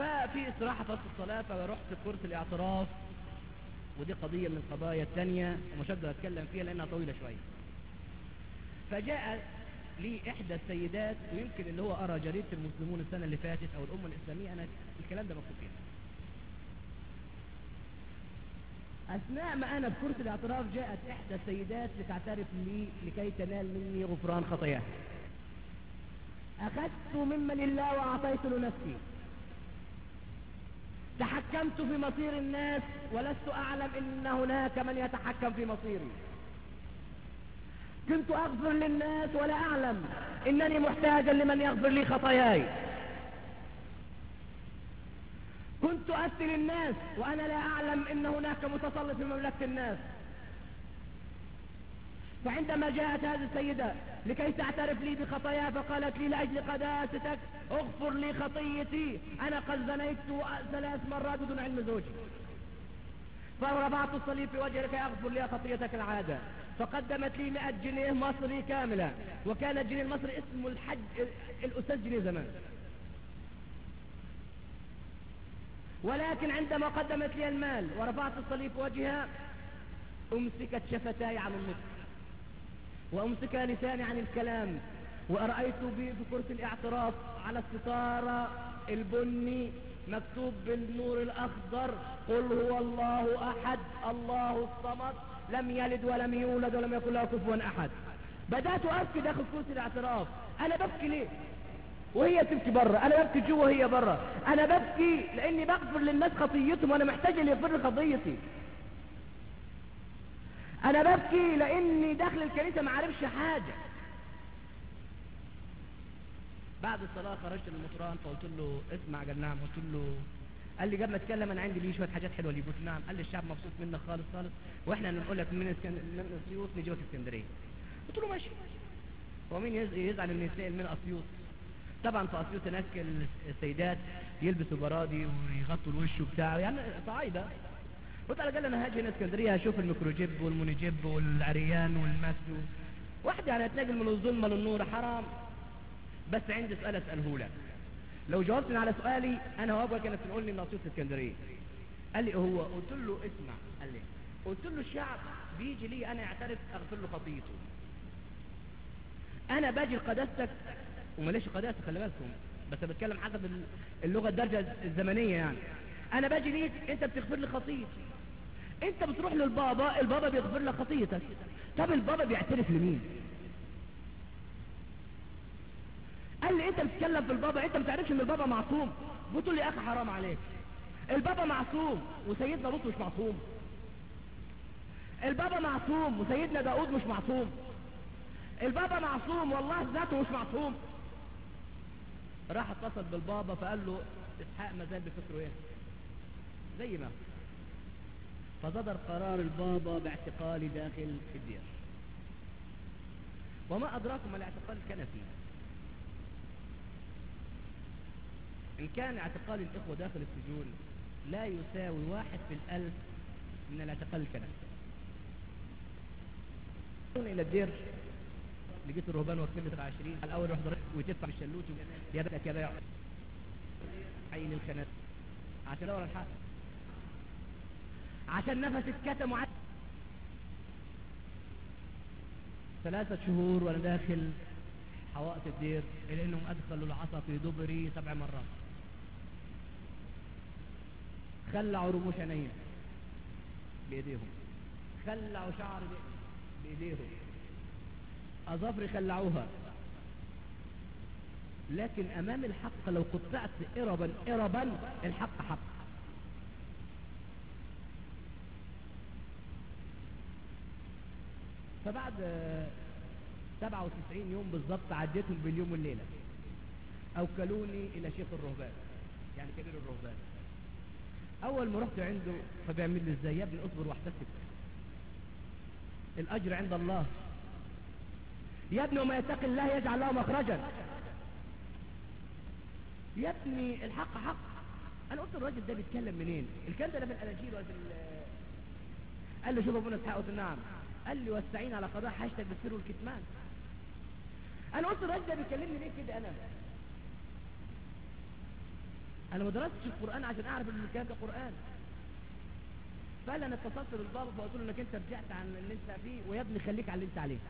ففي استراحة فصل الصلاة فرحت كورس الاعتراف ودي قضية من القضايا الثانية ومش هقدر اتكلم فيها لانها طويلة شوية فجاء لي احدى السيدات ويمكن اللي هو ارى جريدة المسلمون السنة اللي فاتت او الامة الاسلامية انا الكلام ده مكتوب فيها اثناء ما انا في كورس الاعتراف جاءت احدى السيدات لتعترف لي لكي تنال مني غفران خطاياها اخذت ممن الله واعطيت لنفسي تحكمت في مصير الناس ولست أعلم إن هناك من يتحكم في مصيري كنت أغفر للناس ولا أعلم إنني محتاجا لمن يغفر لي خطاياي كنت أسل الناس وأنا لا أعلم إن هناك متسلط في مملكة الناس فعندما جاءت هذه السيدة لكي تعترف لي بخطاياها فقالت لي لأجل قداستك اغفر لي خطيتي أنا قد زنيت ثلاث مرات بدون علم زوجي فرفعت الصليب في وجهي لكي أغفر لي خطيتك العادة فقدمت لي 100 جنيه مصري كاملة وكان الجنيه المصري اسمه الحج الأستاذ جنيه زمان ولكن عندما قدمت لي المال ورفعت الصليب في وجهها أمسكت شفتاي عن النطق وأمسك لساني عن الكلام ورأيت بكرة الاعتراف على الستارة البني مكتوب بالنور الأخضر قل هو الله أحد الله الصمد لم يلد ولم يولد ولم يكن له كفوا أحد بدأت أبكي داخل كرسي الاعتراف أنا ببكي ليه وهي تبكي بره أنا ببكي جوه وهي بره أنا ببكي لأني بغفر للناس خطيتهم وأنا محتاج اللي يغفر لي خطيتي انا ببكي لاني داخل الكنيسة ما عارفش حاجة بعد الصلاة خرجت للمطران فقلت له اسمع قال نعم قلت له قال لي قبل ما اتكلم انا عندي ليه شويه حاجات حلوه ليه قلت نعم قال لي الشعب مبسوط منك خالص خالص واحنا هنقول لك من اسكن... من اسيوط نجيبك اسكندريه قلت له ماشي هو مين يز... يزعل ان يتنقل من اسيوط طبعا في اسيوط هناك السيدات يلبسوا برادي ويغطوا الوش وبتاع يعني صعايده قلت له قال انا هاجي هنا اسكندريه هشوف الميكروجيب والمونيجيب والعريان والمسو واحد يعني هتنقل من الظلمه للنور حرام بس عندي سؤال اساله لك لو جاوبتني على سؤالي انا وابوك كانت تقول لي ناصية اسكندريه قال لي هو قلت له اسمع قال لي قلت له الشعب بيجي لي انا يعترف اغفر له خطيته انا باجي لقداستك وماليش قداسه خلي بالكم بس بتكلم حسب اللغه الدرجه الزمنيه يعني انا باجي ليك انت بتغفر لي خطيتي انت بتروح للبابا البابا بيغفر لك خطيتك طب البابا بيعترف لمين قال لي انت بتتكلم في البابا انت ما تعرفش ان البابا معصوم قلت لي يا اخي حرام عليك البابا معصوم وسيدنا لوط مش معصوم البابا معصوم وسيدنا داود مش معصوم البابا معصوم والله ذاته مش معصوم راح اتصل بالبابا فقال له اسحاق ما زال بفكره ايه زي ما فصدر قرار البابا باعتقالي داخل الدير وما أدراكم ما الاعتقال الكنفي إن كان اعتقال الإخوة داخل السجون لا يساوي واحد في الألف من الاعتقال الكنفي إلى الدير لقيت الرهبان واقفين لتبع 20 الأول يروح ضرب وتدفع الشلوت يا بك يا بيع عين الخنات عشان أول الحق عشان نفس اتكتم وعد ثلاثة شهور وانا داخل حوائط الدير الى انهم ادخلوا العصا في دبري سبع مرات خلعوا رموش عينيا بايديهم خلعوا شعر بايديهم اظافري خلعوها لكن امام الحق لو قطعت اربا اربا الحق حق فبعد 97 يوم بالظبط عديتهم باليوم والليلة أوكلوني إلى شيخ الرهبان يعني كبير الرهبان أول ما رحت عنده فبيعمل لي إزاي يا ابني اصبر واحتسب الأجر عند الله يا ابني وما يتقي الله يجعل له مخرجا يا ابني الحق حق أنا قلت الراجل ده بيتكلم منين الكلام ده في الأناجيل ولا في قال له شوف ابونا اسحاق قلت نعم قال لي واستعين على قضاء حاجتك بالسر والكتمان انا قلت الراجل ده بيكلمني ليه كده انا انا ما درستش القران عشان اعرف ان الكلام ده قران فانا اتصلت بالبابا فقلت له انك انت رجعت عن اللي انت فيه ويا ابني خليك على اللي انت عليه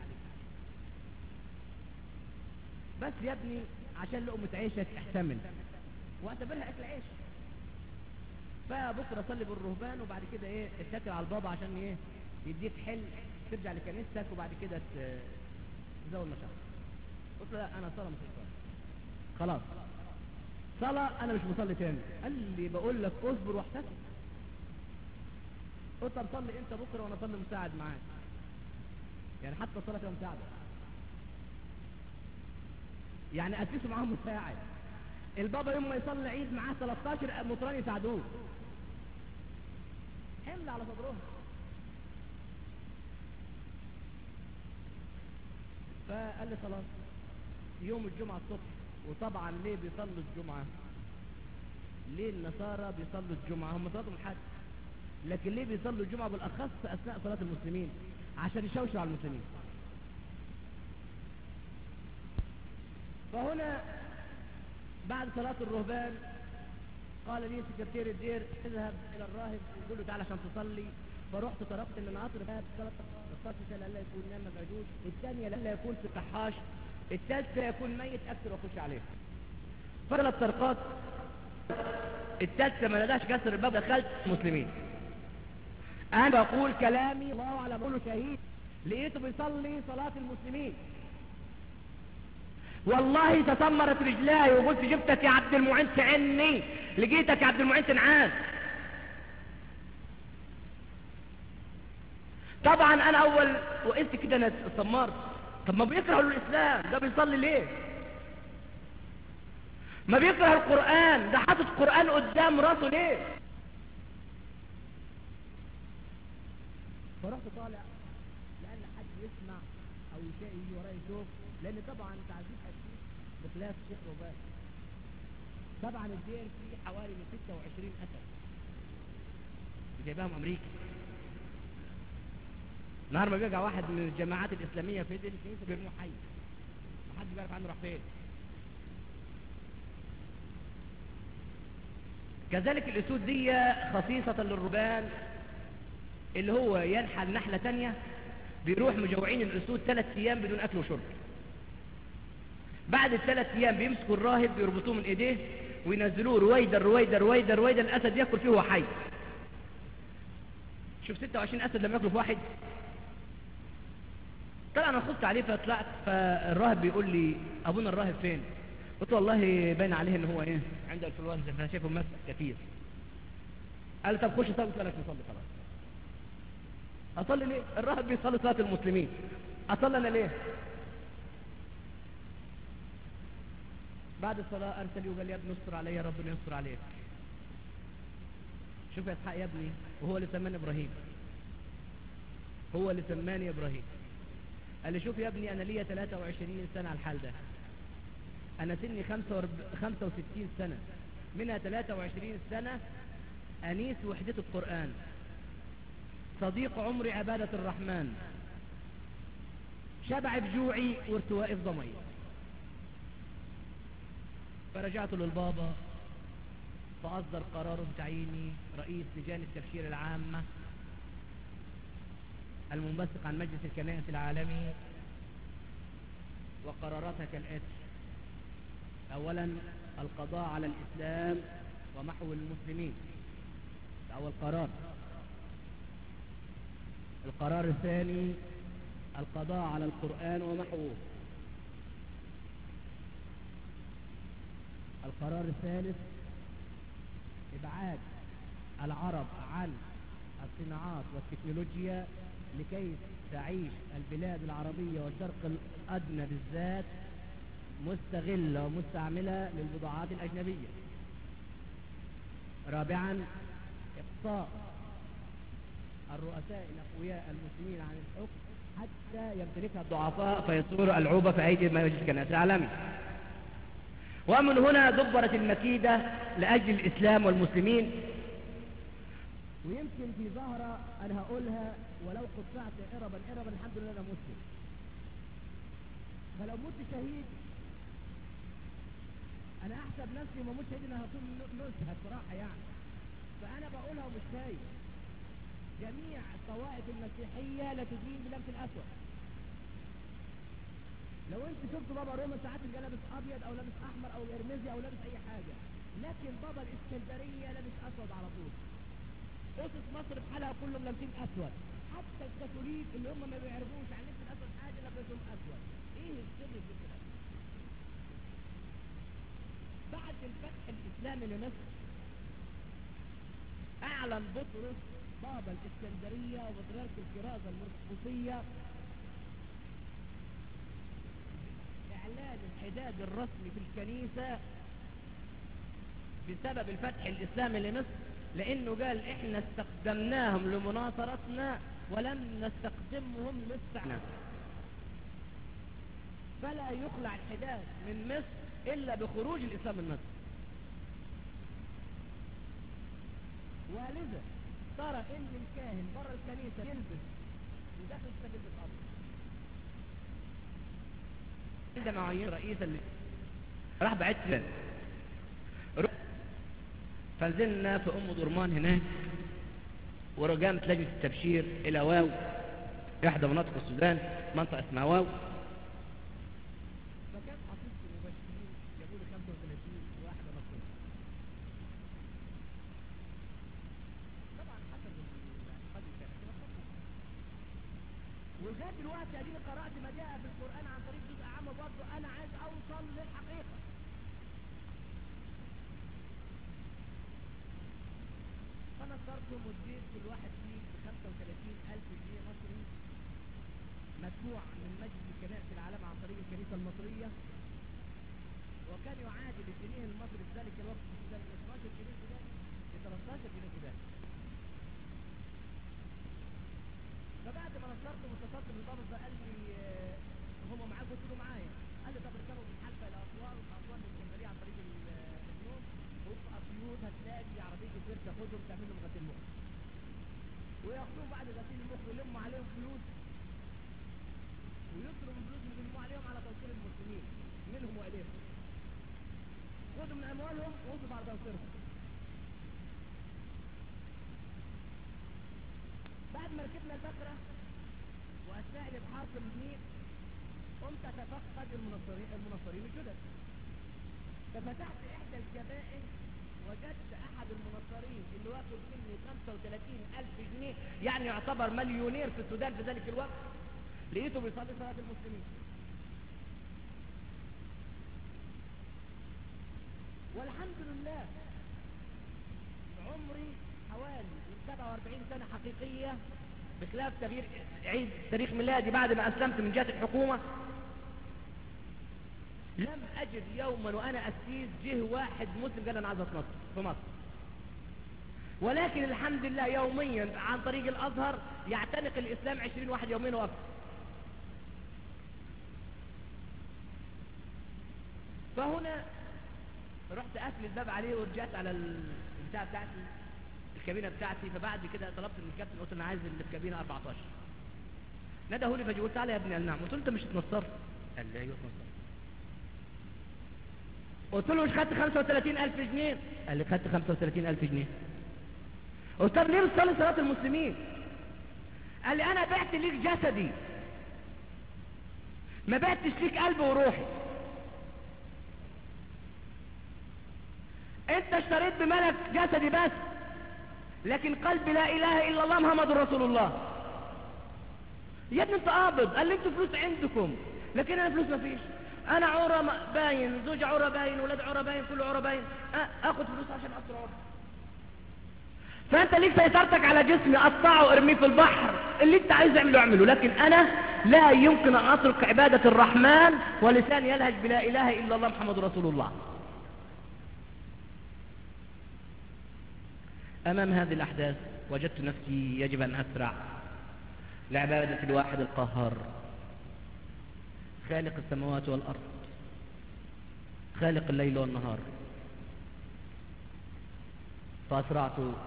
بس يا ابني عشان لقمة عيشك احتمل واعتبرها اكل عيش فبكره صلي بالرهبان وبعد كده ايه اتكل على البابا عشان ايه يديك حل ترجع لكنيستك وبعد كده ت- تزود نشاط قلت له لا انا صلاه مش صلاه خلاص صلاه انا مش مصلي تاني قال لي بقول لك اصبر واحتسب قلت طب صلي انت بكره وانا اصلي مساعد معاك يعني حتى الصلاه تبقى مساعده يعني اسسوا معاهم مساعد البابا يوم ما يصلي عيد معاه 13 مطران يساعدوه حمل على صدرهم فقال لي خلاص يوم الجمعة الصبح وطبعا ليه بيصلوا الجمعة ليه النصارى بيصلوا الجمعة هم صلاتهم الحج لكن ليه بيصلوا الجمعة بالأخص أثناء صلاة المسلمين عشان يشوشوا على المسلمين فهنا بعد صلاة الرهبان قال لي سكرتير الدير اذهب الى الراهب وقول له تعالى عشان تصلي فرحت طرقت ان انا اطلب باب ثلاث طرقات لا يكون نام مفعجوش الثانية لا يكون في الفحاش الثالثة يكون ميت اكثر واخش عليه فثلاث طرقات الثالثة ما نداش كسر الباب دخلت مسلمين انا بقول كلامي الله اعلم بقوله شهيد لقيته بيصلي صلاة المسلمين والله تسمرت رجلاي وقلت جبتك يا عبد المعين تعني لقيتك يا عبد المعين تنعاد طبعا انا اول وقلت كده انا اتسمرت طب ما بيكرهوا الاسلام ده بيصلي ليه ما بيكره القرآن ده حاطط قرآن قدام راسه ليه فرحت طالع لأن حد يسمع أو يشاء يجي ورايا يشوف لأن طبعا تعذيب أكيد بخلاف الشيخ رباط طبعا الدير فيه حوالي من 26 أسد جايباهم أمريكا نهار ما بيرجع واحد من الجماعات الإسلامية في دين الكنيسة بيرموه حي محدش بيعرف عنه راح فين كذلك الأسود دي خصيصة للربان اللي هو ينحل نحلة تانية بيروح مجوعين الأسود ثلاث أيام بدون أكل وشرب بعد الثلاث أيام بيمسكوا الراهب بيربطوه من إيديه وينزلوه رويدا رويدا رويدا رويدا الأسد يأكل فيه وهو حي شوف 26 أسد لما يأكلوا في واحد طلع أنا خفت عليه فطلعت فالراهب بيقول لي أبونا الراهب فين قلت له والله باين عليه ان هو ايه عنده انفلونزا فانا شايفه ماسك كتير قال لي طب خش صلي قلت له نصلي خلاص اصلي ليه الراهب بيصلي صلاه المسلمين اصلي انا ليه بعد الصلاه ارسل وقال لي يا ابني استر عليا ربنا يستر عليك شوف يا اسحاق يا ابني وهو اللي سماني ابراهيم هو اللي سماني ابراهيم قال لي شوف يا ابني انا ليا 23 سنه على الحال ده أنا سني 65 سنة منها 23 سنة أنيس وحدة القرآن صديق عمري عبادة الرحمن شبع بجوعي وارتوائي في ضمي فرجعت للبابا فأصدر قراره بتعييني رئيس لجان التبشير العامة المنبثق عن مجلس الكنائس العالمي وقراراتها كالآتي اولا القضاء على الاسلام ومحو المسلمين ده اول قرار القرار الثاني القضاء على القرآن ومحوه القرار الثالث ابعاد العرب عن الصناعات والتكنولوجيا لكي تعيش البلاد العربية والشرق الأدنى بالذات مستغلة ومستعملة للبضاعات الأجنبية رابعا إقصاء الرؤساء الأقوياء المسلمين عن الحكم حتى يمتلكها الضعفاء فيصور العوبة في أيدي مجلس الكنائس العالمي ومن هنا دبرت المكيدة لأجل الإسلام والمسلمين ويمكن في ظهرة أنا هقولها ولو قطعت عربا عربا الحمد لله أنا مسلم فلو مت شهيد انا احسب نفسي وما مش انها هكون نزهه بصراحه يعني فانا بقولها ومش خايف جميع الطوائف المسيحيه لا تدين بلبس الاسود لو انت شفت بابا روما ساعات يبقى لابس ابيض او لابس احمر او ارمزي او لابس اي حاجه لكن بابا الاسكندريه لابس اسود على طول اسس مصر بحالها كلهم لابسين اسود حتى الكاثوليك اللي هم ما بيعرفوش عن لبس الاسود حاجه لابسهم اسود ايه السر في كده بعد الفتح الاسلامي لمصر اعلن بطرس بابا الاسكندريه وبطريرك الكرازه المرقسيه اعلان الحداد الرسمي في الكنيسه بسبب الفتح الاسلامي لمصر لانه قال احنا استخدمناهم لمناصرتنا ولم نستخدمهم للسعنة فلا يخلع الحداد من مصر الا بخروج الاسلام من مصر ولذا ترى ان الكاهن بره الكنيسه يلبس وداخل الكنيسه يلبس ابيض عندما عين رئيس اللي راح بعت فنزلنا في ام درمان هناك ورجعت لجنة التبشير الى واو احدى مناطق السودان منطقة اسمها واو فكان حصيص المبشرين جابوا لي 35 واحدة مصرية طبعا حسب الحد كان ولغايه دلوقتي اديني قرات ما جاء في القران عن طريق جزء عام برضه انا عايز اوصل للحقيقه فانا صرت مدير كل واحد فيه ب 35 الف جنيه مصري مدفوع من مجلس الكنائس العالم عن طريق الكنيسه المصريه وكان يعادل الجنيه المصري في ذلك الوقت في السودان 12 جنيه سوداني ب 13 جنيه سوداني فبعد ما نصرت واتصلت بالضابط ده قال لي آه، هم معاك قلت له معايا قال لي طب اركبوا من حلفه الى اسوان اسوان من اسكندريه عن طريق ال- النوم وفي اسيوط هتلاقي عربيه كبير تاخدهم تعمل لهم غسيل مخ وياخدوهم بعد غسيل المخ يلموا عليهم فلوس ويصرفوا الفلوس اللي بيلموا عليهم على توصيل المسلمين منهم واليهم خدوا من اموالهم واصرف على توصيلهم بعد ما ركبنا البكرة وأثناء الإبحار في النيل قمت أتفقد المنصرين المنصرين الجدد ففتحت إحدى الكبائن وجدت أحد المنصرين اللي واخد مني 35 ألف جنيه يعني يعتبر مليونير في السودان في ذلك الوقت لقيته بيصلي صلاة المسلمين والحمد لله عمري حوالي 47 سنة حقيقية بخلاف تغيير عيد تاريخ ميلادي بعد ما أسلمت من جهة الحكومة لم أجد يوما وأنا أسيس جه واحد مسلم قال أنا عايز أتنصر في مصر ولكن الحمد لله يوميا عن طريق الأزهر يعتنق الإسلام 20 واحد يوميا وأكثر فهنا رحت قافل الباب عليه ورجعت على البتاع بتاعتي الكابينه بتاعتي فبعد كده طلبت من الكابتن قلت انا عايز اللي في كابينه 14 نده لي فجي قلت تعالى يا ابني قال نعم قلت له انت مش اتنصرت قال لي ايوه اتنصرت قلت له مش خدت 35000 جنيه قال لي خدت 35000 جنيه قلت له ليه بتصلي صلاه المسلمين قال لي انا بعت ليك جسدي ما بعتش ليك قلبي وروحي انت اشتريت بملك جسدي بس لكن قلبي لا اله الا الله محمد رسول الله يا ابني انت قابض قال لي انتوا فلوس عندكم لكن انا فلوس ما فيش انا عورة م- باين زوج عورة باين ولاد عورة باين كله عورة باين أ- اخد فلوس عشان اقصر عورة فانت ليك سيطرتك على جسمي قطعه وارميه في البحر اللي انت عايز اعمله اعمله لكن انا لا يمكن ان اترك عبادة الرحمن ولساني يلهج بلا اله الا الله محمد رسول الله أمام هذه الأحداث وجدت نفسي يجب أن أسرع لعبادة الواحد القهار خالق السماوات والأرض خالق الليل والنهار فأسرعت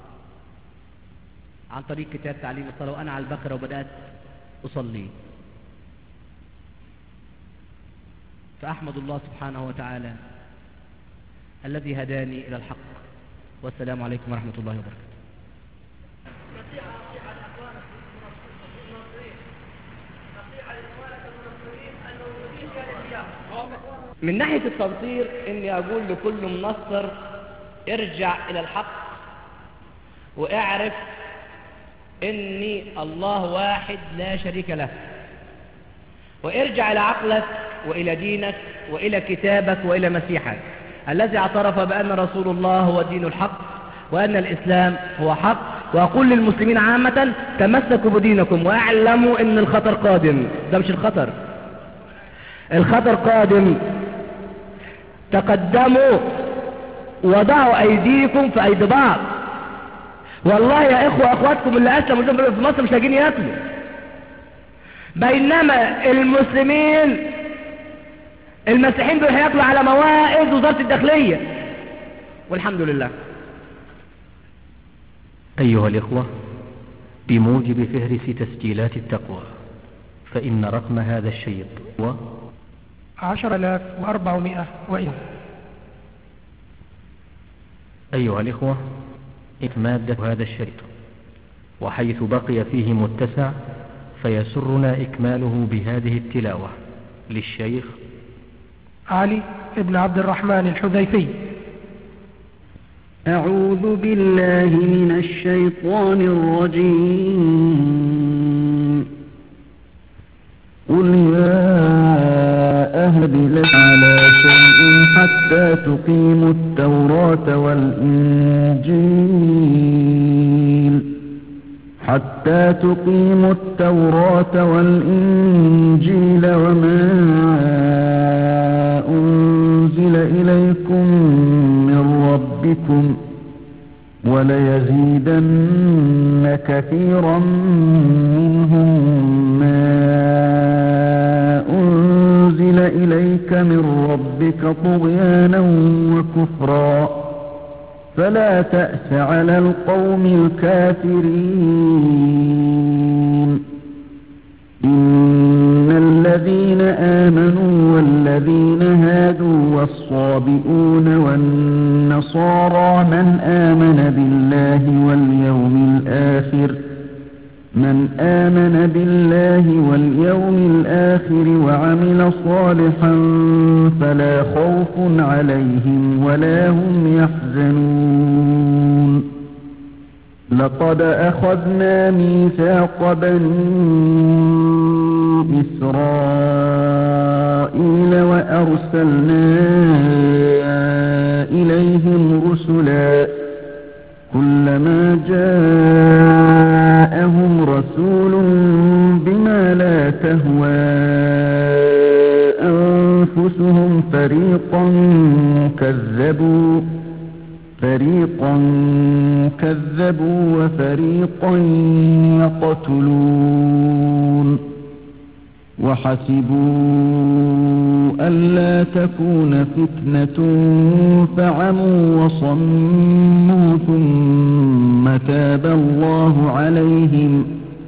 عن طريق كتاب تعليم الصلاة وأنا على البقرة وبدأت أصلي فأحمد الله سبحانه وتعالى الذي هداني إلى الحق والسلام عليكم ورحمة الله وبركاته من ناحية التنصير اني اقول لكل منصر ارجع الى الحق واعرف اني الله واحد لا شريك له وارجع الى عقلك والى دينك والى كتابك والى مسيحك الذي اعترف بان رسول الله هو دين الحق وان الاسلام هو حق واقول للمسلمين عامة تمسكوا بدينكم واعلموا ان الخطر قادم ده مش الخطر الخطر قادم تقدموا وضعوا ايديكم في ايدي بعض والله يا اخوة اخواتكم اللي اسلموا في مصر مش لاقيين ياكلوا بينما المسلمين المسيحيين بيروحوا ياكلوا على موائد وزارة الداخلية والحمد لله أيها الإخوة بموجب فهرس تسجيلات التقوى فإن رقم هذا الشيط هو عشر آلاف وأربعمائة وإن أيها الإخوة مادة هذا الشريط وحيث بقي فيه متسع فيسرنا إكماله بهذه التلاوة للشيخ علي ابن عبد الرحمن الحذيفي أعوذ بالله من الشيطان الرجيم قل يا أهل بلد على شيء حتى تقيموا التوراة والإنجيل حتى تقيموا التوراة والإنجيل وما أنزل إليكم من ربكم وليزيدن كثيرا منهم ما أنزل إليك من ربك طغيانا وكفرا فلا تأس على القوم الكافرين إن الذين آمنوا والذين هادوا والصابئون والنصارى من آمن بالله واليوم الآخر من آمن بالله واليوم الآخر وعمل صالحا فلا خوف عليهم ولا هم يحزنون لقد أخذنا ميثاق بني إسرائيل وأرسلنا إليهم رسلا كلما جاءهم رسول بما لا تهوى أنفسهم فريقا كذبوا فريقا كذبوا وفريقا يقتلون وحسبوا ألا تكون فتنة فعموا وصموا ثم تاب الله عليهم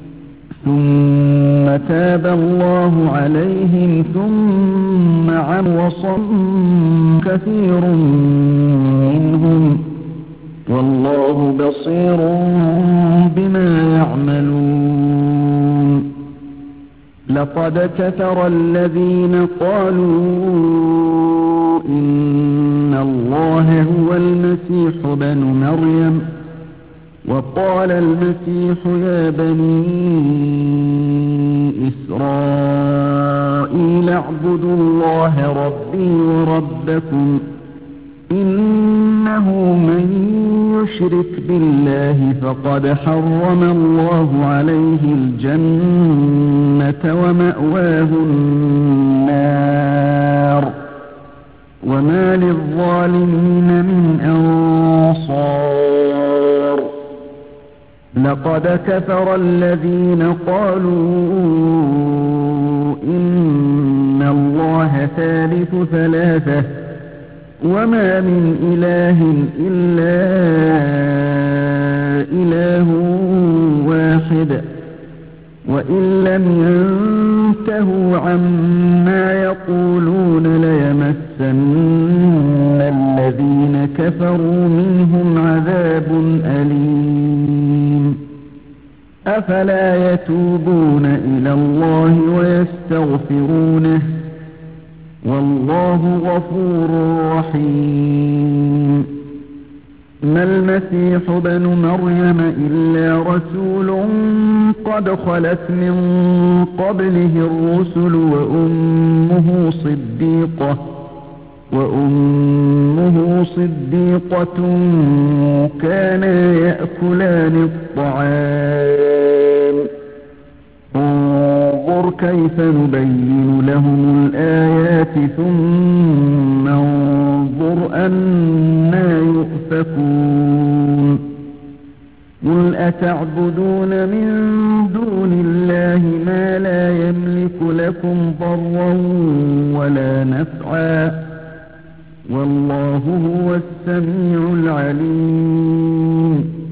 ثم تاب الله عليهم ثم عموا وصم كثير منهم والله بصير بما يعملون لقد كفر الذين قالوا إن الله هو المسيح بن مريم وقال المسيح يا بني إسرائيل اعبدوا الله ربي وربكم إنه من يشرك بالله فقد حرم الله عليه الجنة ومأواه النار وما للظالمين من أنصار لقد كفر الذين قالوا إن الله ثالث ثلاثة وما من إله إلا إله واحد وإن لم ينتهوا عما يقولون ليمسن الذين كفروا منهم عذاب أليم أفلا يتوبون إلى الله ويستغفرونه والله غفور رحيم ما المسيح بن مريم إلا رسول قد خلت من قبله الرسل وأمه صديقة وأمه صديقة كانا يأكلان الطعام انظر كيف نبين لهم الآيات ثم انظر أنا يؤفكون قل أتعبدون من دون الله ما لا يملك لكم ضرا ولا نفعا والله هو السميع العليم